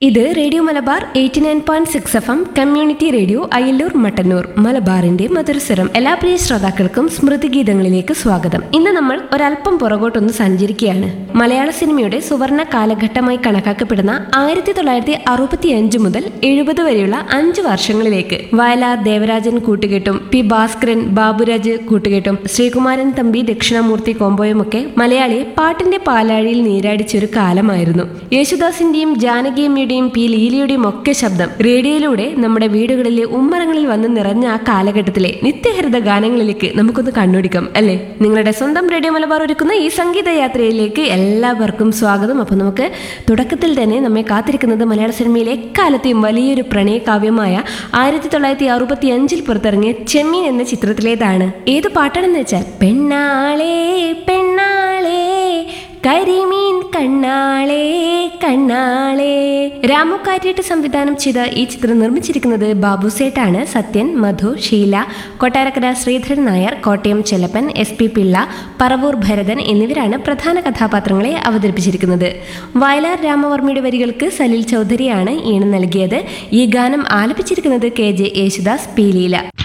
ഇത് radio Malabar eighty nine point six F M community radio Ayallur Mattannur മലബാറിന്റെ മധുരസ്വരം എല്ലാ പ്രിയ ശ്രോതാക്കൾക്കും സ്മൃതി ഗീതങ്ങളിലേക്ക് സ്വാഗതം ഇന്ന് നമ്മൾ ഒരല്പം പുറകോട്ടൊന്ന് സഞ്ചരിക്കുകയാണ് മലയാള സിനിമയുടെ സുവർണ കാലഘട്ടമായി കണക്കാക്കപ്പെടുന്ന ആയിരത്തി തൊള്ളായിരത്തി അറുപത്തി അഞ്ച് മുതൽ എഴുപത് വരെയുള്ള അഞ്ച് വർഷങ്ങളിലേക്ക് വയലാർ ദേവരാജൻ കൂട്ടുകെട്ടും പി ഭാസ്കരൻ ബാബുരാജ് കൂട്ടുകെട്ടും ശ്രീകുമാരൻ തമ്പി ദക്ഷിണാമൂർത്തി കോമ്പോയുമൊക്കെ മലയാളിയെ പാട്ടിന്റെ പാലാഴിയിൽ നീരാടിച്ച ഒരു കാലമായിരുന്നു യേശുദാസിന്റെയും ജാനകിയമ്മയുടെയും പി ലീലയുടെയും ഒക്കെ ശബ്ദം റേഡിയോയിലൂടെ നമ്മുടെ വീടുകളിലെ ഉമ്മറങ്ങളിൽ വന്ന് നിറഞ്ഞ ആ കാലഘട്ടത്തിലെ നിത്യഹരിത ഗാനങ്ങളിലേക്ക് നമുക്കൊന്ന് കണ്ണോടിക്കാം അല്ലേ നിങ്ങളുടെ സ്വന്തം റേഡിയോ മലബാർ ഒരുക്കുന്ന ഈ സംഗീത യാത്രയിലേക്ക് എല്ലാവർക്കും സ്വാഗതം അപ്പോൾ നമുക്ക് തുടക്കത്തിൽ തന്നെ നമ്മെ കാത്തിരിക്കുന്നത് മലയാള സിനിമയിലെ എക്കാലത്തെയും വലിയൊരു പ്രണയകാവ്യമായ ആയിരത്തി തൊള്ളായിരത്തി അറുപത്തി അഞ്ചിൽ പുറത്തിറങ്ങിയ ചെമ്മീൻ എന്ന ചിത്രത്തിലേതാണ് ഏത് പാട്ടാണെന്ന് വെച്ചാൽ പെണ്ണാളേ പെണ്ണാളേ കരിമീൻ കണ്ണാളേ കണ്ണാളേ രാമു കാരിയിട്ട് സംവിധാനം ചെയ്ത ഈ ചിത്രം നിർമ്മിച്ചിരിക്കുന്നത് ബാബു സേട്ടാണ് സത്യൻ മധു ഷീല കൊട്ടാരക്കര ശ്രീധരൻ നായർ കോട്ടയം ചെല്ലപ്പൻ എസ് പി പിള്ള പറവൂർ ഭരതൻ എന്നിവരാണ് പ്രധാന കഥാപാത്രങ്ങളെ അവതരിപ്പിച്ചിരിക്കുന്നത് വയലാർ രാമവർമ്മയുടെ വരികൾക്ക് സലിൽ ചൗധരിയാണ് ഈണം നൽകിയത് ഈ ഗാനം ആലപിച്ചിരിക്കുന്നത് K J Yesudas P Leela